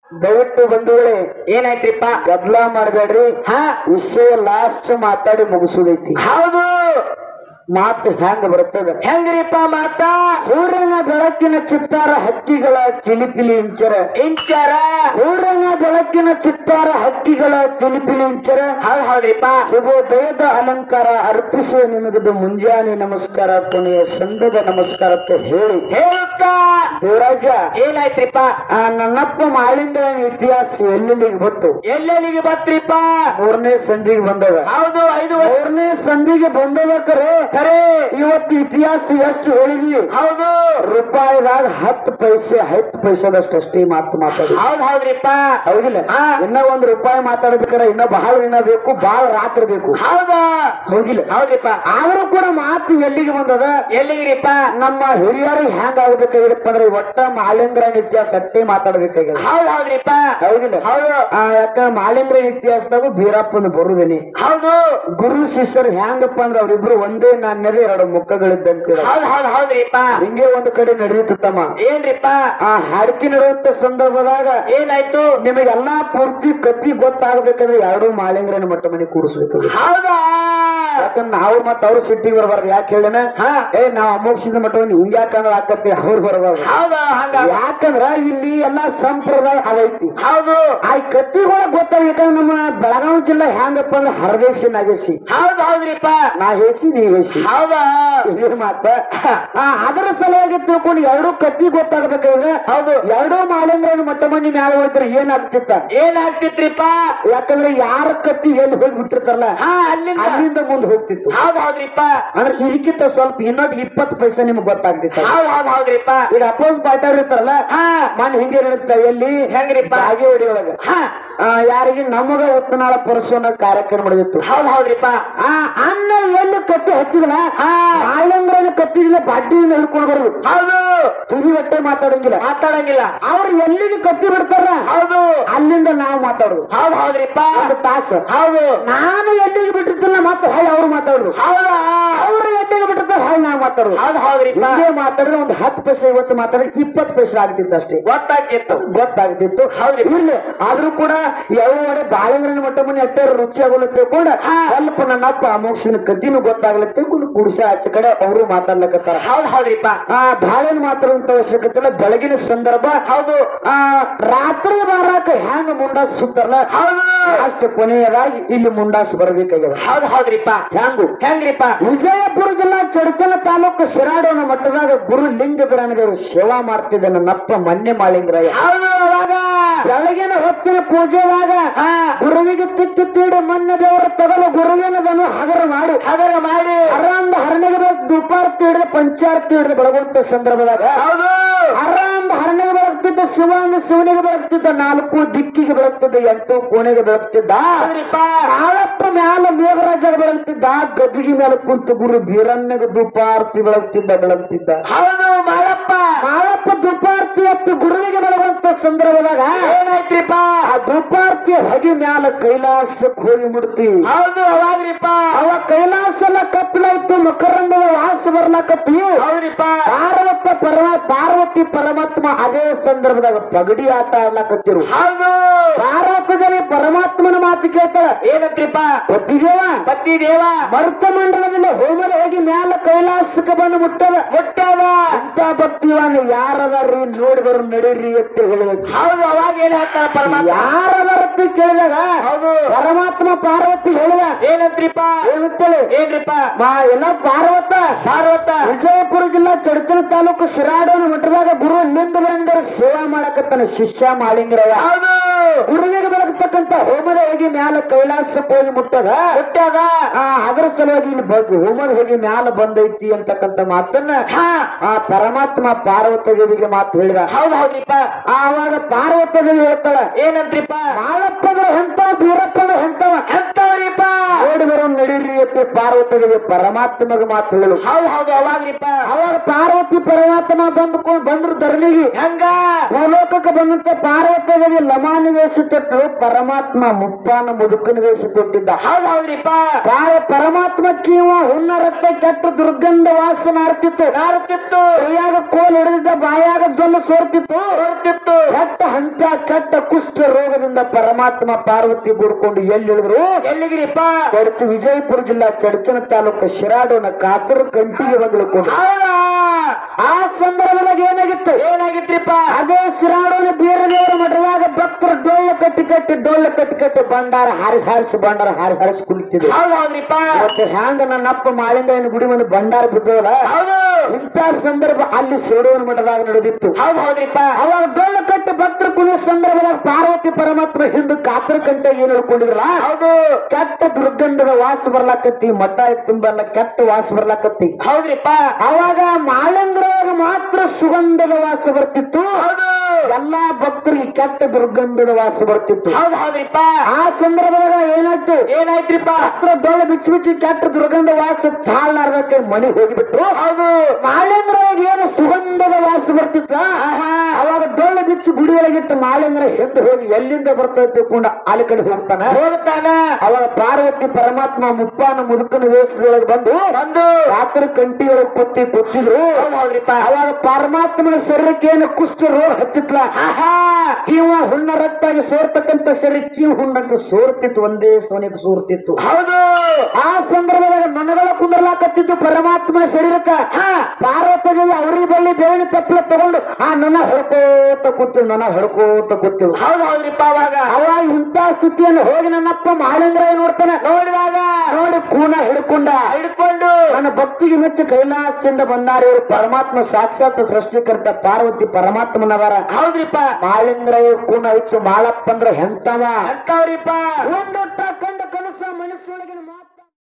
ದಯವಿಟ್ಟು ಬಂಧುಗಳೇ ಏನಾಯ್ತ್ರಿಪ್ಪ ಗದ್ಲ ಮಾಡಬೇಡ್ರಿ ಹಾ ವಿಷಯ ಲಾಸ್ಟ್ ಮಾತಾಡಿ ಮುಗಿಸುದೈತಿ ಹೌದು ಮಾತು ಹೆಂಗ ಬರ್ತದ ಹೆಂಗ್ರಿಪ್ಪ ಮಾತ ಸೂರ್ಯನ ಬೆಳಕಿನ ಚಿತ್ತಾರ ಹಕ್ಕಿಗಳ ಚಿಲಿಪಿಲಿ ಇಂಚರ ಇಂಚಾರ ಸೂರ್ಯನ ಬೆಳಕಿನ ಚಿತ್ತಾರ ಹಕ್ಕಿಗಳ ಚಿಲಿಪಿಲಿ ಇಂಚರ ಹೌದ್ ಹೌದ್ರಿಪ್ಪ ಶುಭೋದಯದ ಅಲಂಕಾರ ಅರ್ಪಿಸುವ ನಿಮಗದು ಮುಂಜಾನೆ ನಮಸ್ಕಾರ ಕೊನೆಯ ಸಂಘದ ನಮಸ್ಕಾರ ಅಂತ ಹೇಳಿ ಹೇಳುತ್ತಾ ದೇವರಾಜ ಏನಾಯ್ತ್ರಿಪ್ಪ ಆ ನನ್ನಪ್ಪ ಮಾಳಿಂದ ಇತಿಹಾಸ ಎಲ್ಲೆಲ್ಲಿಗೆ ಬಂತು ಎಲ್ಲೆಲ್ಲಿಗೆ ಬತ್ರಿಪ್ಪ ಮೂರನೇ ಸಂಧಿಗೆ ಬಂದದ ಹೌದು ಐದು ಮೂರನೇ ಸಂಧಿಗೆ ಬಂದದ ಕರೆ ಕರೆ ಇವತ್ತು ಇತಿಹಾಸ ಎಷ್ಟು ಹೇಳಿದ್ವಿ ಹೌದು ರೂಪಾಯಿದಾಗ ಹತ್ತು ಪೈಸೆ ಹತ್ತು ಪೈಸದಷ್ಟು ಅಷ್ಟೇ ಮಾತು ಮಾತಾಡಿ ಹೌದ್ ಹೌದ್ರಿಪ್ಪ ಹೌದಿಲ್ಲ ಹಾ. ಇನ್ನ ಒಂದ್ ರೂಪಾಯಿ ಮಾತಾಡ್ಬೇಕಾರೆ ಇನ್ನ ಬಹಳ ದಿನ ಬೇಕು ಬಹಳ ರಾತ್ರಿ ಬೇಕು ಹೌದಾ ಹೌದಿಲ್ಲ ಹೌದ್ರಿಪ್ಪ ಆದ್ರೂ ಕೂಡ ಮಾತು ಎಲ್ಲಿಗೆ ಬಂದದ ಎಲ್ಲಿಗಿರಿಪ್ಪ ನಮ್ಮ ಹಿರಿಯರು ಹೆಂಗ್ ಆಗ್ಬೇಕಾಗಿರಪ್ಪ ಅಂದ್ರೆ ಒಟ್ಟ ಮಾಲಿಂದ್ರ ಇತಿಹಾಸ ಅಟ್ಟೆ ಮಾತಾಡ್ಬೇಕಾಗ್ಯದ ಹೌದ್ ಹೌದ್ರಿಪ್ಪ ಹೌದಿಲ್ಲ ಹೌದು ಆ ಯಾಕ ಮಾಲಿಂದ್ರ ಇತಿಹಾಸದಾಗ ಬೀರಪ್ಪನ ಬರುದೇನಿ ಹೌದು ಗುರು ಶಿಷ್ಯರು ಹೆಂಗಪ್ಪ ಅಂದ್ರೆ ಅವ್ರಿಬ್ರು ಒಂದೇ ನಾಣ್ಯದ ಎರಡು ಮುಖಗಳಿದ್ದಂತೆ ಹೌದ್ ಹೌದ್ ಹೌದ್ರಿಪ್ಪ ಹಿಂಗೆ ಒಂದು ಕಡೆ ನಡೆಯುತ್ತಮ್ಮ ಏನ್ರಿಪ್ಪ ಆ ಹಾಡ್ಕಿ ನಡೆಯುವಂತ ಸಂದರ್ಭದಾಗ ಏನಾಯ್ತು ನಿಮಗೆಲ್ಲಾ ಪೂರ್ತಿ ಕತ್ತಿ ಗೊತ್ತಾಗಬೇಕಂದ್ರೆ ಎರಡು ಮಾಲಿಂಗ್ರನ ಮಟ್ಟ ಮನೆ ಕೂಡಿಸ್ಬೇಕು ಹೌದಾ ಯಾಕಂದ್ರೆ ನಾವು ಮತ್ತ ಅವ್ರು ಸಿಟ್ಟಿಗೆ ಬರಬಾರ್ದು ಯಾಕೆ ಹೇಳನ ಹಾ. ಏ ನಾವ್ ಅಮೋಕ್ಷಿದ ಮಟ್ಟವನ್ನು ಹಿಂಗ್ಯಾಕಂದ್ರೆ ಆಕತ್ತಿ ಅವ್ರು ಬರಬಾರ್ದು ಹೌದಾ ಹಂಗ ಯಾಕಂದ್ರ ಇಲ್ಲಿ ಎಲ್ಲಾ ಸಂಪ್ರದಾಯ ಅದೈತಿ ಹೌದು ಆ ಕತ್ತಿಗಳ ಗೊತ್ತಾಗಬೇಕಂದ್ರೆ ನಮ್ಮ ಬೆಳಗಾವಿ ಜಿಲ್ಲಾ ಹೆಂಗಪ್ಪ ಅಂದ್ರೆ ಹರದೇಶಿ ನಾಗೇಸಿ ಹೌದ್ ಹೌದ್ರಿಪ್ಪ ನಾ ಹೇಸಿ ನೀ ಹೇಸಿ ಹೌದಾ ಇದ್ರ ಮಾತ ಆ, ಅದರ ಸಲುವಾಗಿ ತಿಳ್ಕೊಂಡು ಎರಡು ಕತ್ತಿ ಗೊತ್ತಾಗಬೇಕಾದ್ರೆ ಹೌದು ಎರಡೂ ಮಾಲಿಂಗ್ರನ ಮಟ್ಟ ಮಂದಿ ಮ್ಯಾಲ ಹೋಯ್ತಾರೆ ಏನಾಗ್ತಿತ್ತ ಏನಾಗ್ತಿತ್ರಿಪ್ಪ ಯಾಕಂದ್ರೆ ಯಾರ ಕತ್ತಿ ಎಲ್ಲಿ ಹೋಗಿ ಬಿಟ್ಟಿರ್ತಾರಲ್ಲ ಹಾ ಅಲ್ಲಿಂದ ಅಲ್ಲಿಂದ ಮುಂದೆ ಹೋಗ್ತಿತ್ತು ಹೌದ್ ಹೌದ್ರಿಪ್ಪ ಅಂದ್ರೆ ಇದಕ್ಕಿಂತ ಸ್ವಲ್ಪ ಇನ್ನೊಂದು ಇಪ್ಪತ್ತು ಪೈಸೆ ನಿಮ್ಗೆ ಗೊತ್ತಾಗ್ತಿತ್ತ ಹೌದ್ ಹೌದ್ ಹೌದ್ರಿಪ್ಪ ಈಗ ಅಪೋಸ್ ಪಾರ್ಟಿ ಇರ್ತಾರಲ್ಲ ಹಾ ಮನ್ ಹಿಂಗೆ ಇರುತ್ತೆ ಎಲ್ಲಿ ಹೆಂಗ್ರಿಪ್ಪ ಬಾಗಿ ಹೊಡಿ ಒಳಗ ಹಾ ಆ, ಯಾರಿಗೆ ನಮಗ ಉತ್ತನಾಳ ಪರಸು ಅನ್ನೋ ಕಾರ್ಯಕ್ರಮ ನಡೆದಿತ್ತು ಹೌದ್ ಹೌದ್ರಿಪ್ಪ ಆ ಅನ್ನ ಎಲ್ಲಿ ಕತ್ತಿ ಹಚ್ಚಿದಲ್ಲ ಹಾ ಮಾಲಿಂಗ್ರನ ಕತ್ತಿಗಿಲ್ಲ ಬಾಟಿಯಿಂದ ಹಿಡ್ಕೊಂಡು ಬರುದು ಹೌದು ತುದಿ ಹೊಟ್ಟೆ ಮಾತಾಡಂಗಿಲ್ಲ ಮಾತಾಡಂಗಿಲ್ಲ ಅವ್ರು ಎಲ್ಲಿಗೆ ಕತ್ತಿ ಬಿಡ್ತಾರ ಹೌದು ಅಲ್ಲಿಂದ ನಾವು ಮಾತಾಡುದು ಹೌದ್ ಹೌದ್ರಿಪ್ಪ ಒಂದು ತಾಸು ಹೌದು ನಾನು ಎಲ್ಲಿಗೆ ಬಿಟ್ಟಿರ್ತಿಲ್ಲ ಮತ್ತೆ ಹಾಯ್ ಅವ್ರು ಮಾತಾಡುದು ಹೌದಾ ಅವ್ರು ಎಲ್ಲಿಗೆ ಬಿಟ್ಟಿರ್ತಾರೆ ಹಾಯ್ ನಾವು ಮಾತಾಡುದು ಹೌದ್ ಹೌದ್ರಿಪ್ಪ ಹಿಂಗೆ ಮಾತಾಡಿದ್ರೆ ಒಂದು ಹತ್ತು ಪೈಸೆ ಇವತ್ತು ಮಾತಾಡಿದ್ರೆ ಇಪ್ಪತ್ತು ಪೈಸೆ ಆಗ್ತಿತ್ತು ಅಷ್ಟೇ ಗೊತ್ತಾಗಿತ್ತು ಗೊತ್ತಾಗ್ತಿತ್ತು ಹೌದ್ರಿ. ಇರ್ಲಿ ಆದ್ರೂ ಕೂಡ ಎರಡು ಬಾಳೆಂಗ್ರನ ಮಟ್ಟ ಮನೆ ಅಟ್ಟೆ ರುಚಿ ಆಗೋಲ್ಲ ತಿಳ್ಕೊಂಡ ಸ್ವಲ್ಪ ನನ್ನಪ್ಪ ಅಮೋಕ್ಷನ ಕದ್ದಿನೂ ಗೊತ್ತಾಗಲ್ಲ ತಿಳ್ಕೊಂಡು ಕುಡಿಸ ಆಚೆ ಕಡೆ ಅವರು ಮಾತಾಡ್ಲಕತ್ತಾರ ಹೌದ್ ಹೌದ್ರಿಪ್ಪ ಆ ಬಾಳೆನ್ ಮಾತಾಡುವಂತ ಅವಶ್ಯಕತೆ ಇಲ್ಲ ಬೆಳಗಿನ ಸಂದರ್ಭ ಹೌದು ಆ ರಾತ್ರಿ ಬಾರಾಕ ಹ್ಯಾಂಗ ಮುಂಡಾಸ್ ಸುತ್ತಾರಲ್ಲ ಹೌದು ಅಷ್ಟು ಕೊನೆಯದಾಗಿ ಇಲ್ಲಿ ಮುಂಡಾಸ್ ಬರ್ಬೇಕಾಗ್ಯದ ಹೌದ್ ಹೌದ್ರಿಪ್ಪ ಹ್ಯಾಂಗು ಹೆಂಗ್ರಿಪ್ಪ ವಿಜಯಪುರ ಜಿಲ್ಲಾ ಚಡಚಲ ತಾಲೂಕು ಶಿರಾಡೋನ ಮಟ್ಟದಾಗ ಗುರು ಲಿಂಗ ಬಿರಾನದೇವರು ಸೇವಾ ಮಾಡ್ತಿದ್ದ ನನ್ನಪ್ಪ ಮನ್ನೆ ಮಾಳಿಂಗ್ರಯ್ಯ ಹೌದು ಅವಾಗ ಬೆಳಗಿನ ಹೊತ್ತಿನ ಪೂಜೆದಾಗ ಹಾ ಗುರುವಿಗೆ ತಿಟ್ಟು ತೀಡಿ ಮನ್ನ ದೇವರ ತಗಲು ಗುರುವಿನದನ್ನು ಹಗರ ಮಾಡಿ ಅದರ ಮಾಡಿ ಅರಾಂದ ಹರಣಿಗೆ ಬೆಳಗ್ ದುಪಾರ್ತಿ ಹಿಡಿದ ಪಂಚಾರ್ತಿ ಹಿಡಿದ ಬೆಳಗುವಂತ ಸಂದರ್ಭದಾಗ ಹೌದು ಅರಾಂದ ಹರಣಿಗೆ ಬೆಳಗ್ತಿದ್ದ ಶಿವಾಂಗ ಶಿವನಿಗೆ ಬೆಳಗ್ತಿದ್ದ ನಾಲ್ಕು ದಿಕ್ಕಿಗೆ ಬೆಳಗ್ತಿದ್ದ ಎಂಟು ಕೋಣೆಗೆ ಬೆಳಗ್ತಿದ್ದ ಹೌದ್ರಿಪ್ಪ ನಾಳಪ್ಪ ಮ್ಯಾಲ ಮೇಘರಾಜಗ ಬೆಳಗ್ತಿದ್ದ ಗದ್ದಿಗೆ ಮೇಲೆ ಕುಂತು ಗುರು ಬೀರನ್ನಗ ದುಪಾರ್ತಿ ಬೆಳಗ್ತಿದ್ದ ಬೆಳಗ್ತಿದ್ದ ಹೌದು ಬಾಳಪ್ಪ ನಾಳಪ್ಪ ದುಪಾರ್ತಿ ಹತ್ತಿ ಗುರುವಿಗೆ ಬೆಳಗುವಂತ ಸಂದರ್ಭದಾಗ ಏನಾಯ್ತ್ರಿಪ್ಪ ಆ ದುಪಾರ್ತಿ ಹೊಗೆ ಮ್ಯಾಲ ಕೈಲಾಸಕ್ಕೆ ಹೋಗಿ ಮುಡ್ತಿ ಹೌದು ಅವಾಗ್ರಿಪ್ಪ ಅವ ಕೈಲಾಸ ಎಲ್ಲ ಕತ್ತಲಾಯ್ತು ಮಕರಂದದ ವಾಸ ಬರ್ಲಾಕತ್ತಿ ಹೌದ್ರಿಪ್ಪ ಪಾರ್ವತ ಪರಮ ಪಾರ್ವತಿ ಪರಮಾತ್ಮ ಅದೇ ಸಂದರ್ಭದಾಗ ಪಗಡಿ ಆಟ ಆಡ್ಲಾಕತ್ತಿರು ಹೌದು ಪಾರ್ವತದಲ್ಲಿ ಪರಮಾತ್ಮನ ಮಾತು ಕೇಳ್ತಾಳ ಏನಂತ್ರಿಪ್ಪ ಗೊತ್ತಿದೇವ ಪತಿ ದೇವ ಮರ್ತ ಮಂಡಲದಲ್ಲಿ ಹೋಮದ ಹೋಗಿ ಮ್ಯಾಲ ಕೈಲಾಸಕ್ಕೆ ಬಂದು ಮುಟ್ಟದ ಮುಟ್ಟದ ಅಂತ ಭಕ್ತಿವಾನ ಯಾರದಾರ್ರಿ ನೋಡಿ ಬರು ನಡೀರಿ ಅಂತ ಹೇಳಿದ ಹೌದು ಅವಾಗ ಏನ್ ಹೇಳ್ತಾರ ಪರಮಾತ್ಮ ಯಾರದಾರತ್ತಿ ಕೇಳಿದಾಗ ಹೌದು ಪರಮಾತ್ಮ ಪಾರ್ವತಿ ಹೇಳಿದ ಏನಂತ್ರಿಪ್ಪ ಏನಂತೇಳಿ ಏನ್ರಿಪ್ಪ ಮಾ ಎಲ್ಲ ಪಾರ್ವತ ಪಾರ್ವತ ವಿಜಯಪುರ ಜಿಲ್ಲಾ ಚಡಚಲ ತಾಲೂಕು ಶಿರಾಡೋನ ಮಠದಾಗ ಗುರು ನಿಂದ ಬರಂಗರ ಸೇವಾ ಮಾಡಕತ್ತಾನ ಶಿಷ್ಯ ಮಾಳಿಂಗರವ ಹೌದು ಗುರುವಿಗೆ ಬೆಳಗತಕ್ಕಂತ ಹೋಮದ ಹೋಗಿ ಮ್ಯಾಲ ಕೈಲಾಸಕ್ಕೆ ಹೋಗಿ ಮುಟ್ಟದ ಮುಟ್ಟದ ಆ ಅದರ ಸಲುವಾಗಿ ಇಲ್ಲಿ ಬಗ್ ಹೋಮದ ಹೋಗಿ ಮ್ಯಾಲ ಬಂದೈತಿ ಅಂತಕ್ಕಂತ ಮಾತನ್ನ ಹಾ ಆ ಪರಮಾತ್ಮ ಪಾರ್ವತ ದೇವಿಗೆ ಮಾತು ಹೇಳಿದ ಹೌದು ಹೌದ್ರಿಪ್ಪ ಆವಾಗ ಪಾರ್ವತ ದೇವಿ ಹೇಳ್ತಾಳ ಏನಂತ್ರಿಪ್ಪ ಮಾಳಪ್ಪನ ಹೆಂತವ ಬೀರಪ್ಪನ ಹೆಂತವ ಎಂತವ್ರಿಪ್ಪ ನೋಡಿ ಬರೋ ನಡೀರಿ ಅಂತ ಪಾರ್ವತಿಗೆ ಪರಮಾತ್ಮಗ ಮಾತು ಹೇಳು ಹೌದ್ ಹೌದು ಅವಾಗ್ರಿಪ್ಪ ಅವಾಗ ಪಾರ್ವತಿ ಪರಮಾತ್ಮ ಬಂದ್ಕೊಂಡು ಬಂದ್ರು ಧರಣಿಗೆ ಹಂಗ ಭೂಲೋಕಕ್ಕೆ ಬಂದಂತೆ ಪಾರ್ವತಿಗೆ ಲಮಾನಿ ವೇಷ ತೊಟ್ಟು ಪರಮಾತ್ಮ ಮುಪ್ಪಾನ ಮುದುಕನ ವೇಷ ತೊಟ್ಟಿದ್ದ ಹೌದ್ ಹೌದ್ರಿಪ್ಪ ಪಾರ ಪರಮಾತ್ಮ ಕೀವ ಹುಣ್ಣ ರಕ್ತ ಕೆಟ್ಟ ದುರ್ಗಂಧ ವಾಸನ ಆರ್ತಿತ್ತು ನಾರುತ್ತಿತ್ತು ಕೈಯಾಗ ಕೋಲ್ ಹಿಡಿದಿದ್ದ ಬಾಯಾಗ ಜೊಲ್ಲ ಸೋರ್ತಿತ್ತು ಹೊರತಿತ್ತು ಕೆಟ್ಟ ಹಂತ ಕೆಟ್ಟ ಕುಷ್ಠ ರೋಗದಿಂದ ಪರಮಾತ್ಮ ಪಾರ್ವತಿ ಗುಡ್ಕೊಂಡು ಎಲ್ಲಿ ಇಳಿದ್ರು ಎಲ್ಲಿಗಿರಿಪ್ಪ ಚರ್ಚ್ ವಿಜಯಪುರ ಜಿಲ್ಲಾ ಚಡಚಣ ತಾಲೂಕು ಶಿರಾಡೋನ ಕಾಪುರ ಕಂಟಿಗೆ ಬಂದು ಇಳ್ಕೊಂಡು ಹೌದಾ ಆ ಸಂದರ್ಭದಾಗ ಏನಾಗಿತ್ತು ಏನಾಗಿತ್ರಿಪ್ಪ ಅದೇ ಶಿರಾಡೋನ ಬೀರದೇವರ ಮಠದಾಗ ಭಕ್ತರು ಡೊಳ್ಳ ಕಟ್ಟಿ ಕಟ್ಟಿ ಡೊಳ್ಳ ಕಟ್ಟಿ ಕಟ್ಟಿ ಬಂಡಾರ ಹಾರಿಸಿ ಹಾರಿಸಿ ಬಂಡಾರ ಹಾರಿ ಹಾರಿಸಿ ಕುಳಿತಿದ್ರು ಹೌದ್ ಹೌದ್ರಿಪ್ಪ ಮತ್ತೆ ಹ್ಯಾಂಗ ನನ್ನ ಅಪ್ಪ ಮಾಳಿಂಗಯ್ಯನ ಗುಡಿ ಮುಂದೆ ಬಂಡಾರ ಬಿದ್ದವಲ್ಲ ಹೌದು ಇಂಥ ಸಂದರ್ಭ ಅಲ್ಲಿ ಶಿರೋಣ ಮಠದಾಗ ನಡೆದಿತ್ತು ಹೌದ್ ಹೌದ್ರಿಪ್ಪ ಅವಾಗ ಡೊಳ್ಳು ಕಟ್ಟಿ ಭಕ್ತರು ಕುಣಿಯೋ ಸಂದರ್ಭದಾಗ ಪಾರ್ವತಿ ಪರಮಾತ್ಮ ಹಿಂದೆ ಕಾತರ ಕಂಟ ಏನ್ ಹೇಳ್ಕೊಂಡಿದ್ರಲ್ಲ ಹೌದು ಕೆಟ್ಟ ದುರ್ಗಂಧದ ವಾಸ ಬರ್ಲಾಕತ್ತಿ ಮಠ ತುಂಬಲ್ಲ ಕೆಟ್ಟ ವಾಸ ಬರ್ಲಾಕತ್ತಿ ಹೌದ್ರಿಪ್ಪ ಅವಾಗ ಮಾಳಂಗ್ರವಾಗ ಮಾತ್ರ ಸುಗಂಧದ ವಾಸ ಬರ್ತಿತ್ತು ಹೌದು ಎಲ್ಲಾ ಭಕ್ತರಿಗೆ ಕೆಟ್ಟ ದುರ್ಗಂಧದ ವಾಸ ಬರ್ತಿತ್ತು ಹೌದ್ ಹೌದ್ರಿಪ್ಪ ಆ ಸಂದರ್ಭದಾಗ ಏನಾಯ್ತು ಏನಾಯ್ತ್ರಿಪ್ಪ ಹತ್ರ ಡೊಳ್ಳು ಬಿಚ್ಚಿ ಬಿಚ್ಚಿ ಕೆಟ್ಟ ದುರ್ಗಂಧ ವಾಸ ತಾಳ್ಲಾರ್ದಕ್ಕೆ ಮನೆ ಹೋಗಿಬಿಟ್ರು ಹೌದು ಮಾಳೇಂದ್ರವಾಗ ಏನು ಸುಗಂಧದ ವಾಸ ಬರ್ತಿತ್ತ ಅವಾಗ ಡೊಳ್ಳು ಬಿಚ್ಚಿ ಗುಡಿ ಒಳಗಿಟ್ಟು ಮಾಳೇಂದ್ರ ಹಿಂದೆ ಹೋಗಿ ಎಲ್ಲಿಂದ ಬರ್ತದೆ ತಿಳ್ಕೊಂಡು ಅಲ್ಲಿ ಕಡೆ ಹೋಗ್ತಾನ ಹೋಗುತ್ತಾನ ಅವಾಗ ಪಾರ್ವತಿ ಪರಮಾತ್ಮ ಮುಪ್ಪಾನ ಮುದುಕನ ವೇಷದೊಳಗೆ ಬಂದು ಬಂದು ರಾತ್ರಿ ಕಂಟಿ ಒಳಗೆ ಕುತ್ತಿ ಕೂತಿದ್ರು ಹೌದ್ ಹೌದ್ರಿಪ್ಪ ಅವಾಗ ಪರಮಾತ್ಮನ ಶರೀರಕ್ಕೆ ಏನು ಕುಷ್ಠ ರೋಗ ಹತ್ತಿತ್ಲ ಆಹಾ ಕಿವ ಹುಣ್ಣ ರಕ್ತಾಗಿ ಸೋರ್ತಕ್ಕಂತ ಶರೀರ ಕಿವ್ ಹುಣ್ಣಕ್ಕೆ ಸೋರ್ತಿತ್ತು ಒಂದೇ ಸೋನಿಗೆ ಸೋರ್ತಿತ್ತು ಹೌದು ಆ ಸಂದರ್ಭದಾಗ ನನಗಳ ಕುಂದರ್ಲಾಕತ್ತಿದ್ದು ಪರಮಾತ್ಮನ ಶರೀರಕ್ಕ ಪಾರ್ವತಿಗೆ ಅವ್ರಿ ಬಳ್ಳಿ ಬೇವಿನ ತಪ್ಪಲ ತಗೊಂಡು ಆ ನನ್ನ ಹೊಡ್ಕೋತ ಕೂತಿವ್ ನನ್ನ ಹೊಡ್ಕೋತ ಕೂತಿವ್ ಹೌದ್ ಹೌದ್ರಿಪ್ಪ ಅವಾಗ ಅವಾಗ ಇಂಥ ಸ್ಥಿತಿಯನ್ನು ಹೋಗಿ ನನ್ನಪ್ಪ ಮಾಳೇಂದ್ರ ಏನ್ ನೋಡ್ತಾನೆ ನೋಡಿದಾಗ ನೋಡಿ ಕೂನ ಹಿಡ್ಕೊಂಡ ಹಿಡ್ಕೊಂಡು ನನ್ನ ಭಕ್ತಿಗೆ ಮೆಚ್ಚ ಕೈಲಾಸದಿಂದ ಬಂದಾರ ಇವರು ಪರಮಾತ್ಮ ಸಾಕ್ಷಾತ್ ಸೃಷ್ಟಿಕರ್ತ ಪಾರ್ವತಿ ಪರಮಾತ್ಮನವರ ಹೌದ್ರಿಪ್ಪ ಮಾಳೇಂದ್ರ ಕೂನ ಇತ್ತು ಮಾಳಪ್ಪ ಅಂದ್ರ ಹೆಂತವ ಅಂತವ್ರಿಪ್ಪ ಒಂದೊಟ್ಟ ಕಂಡ ಕನಸ ಮನಸ್ಸೊಳಗಿನ ಮಾತು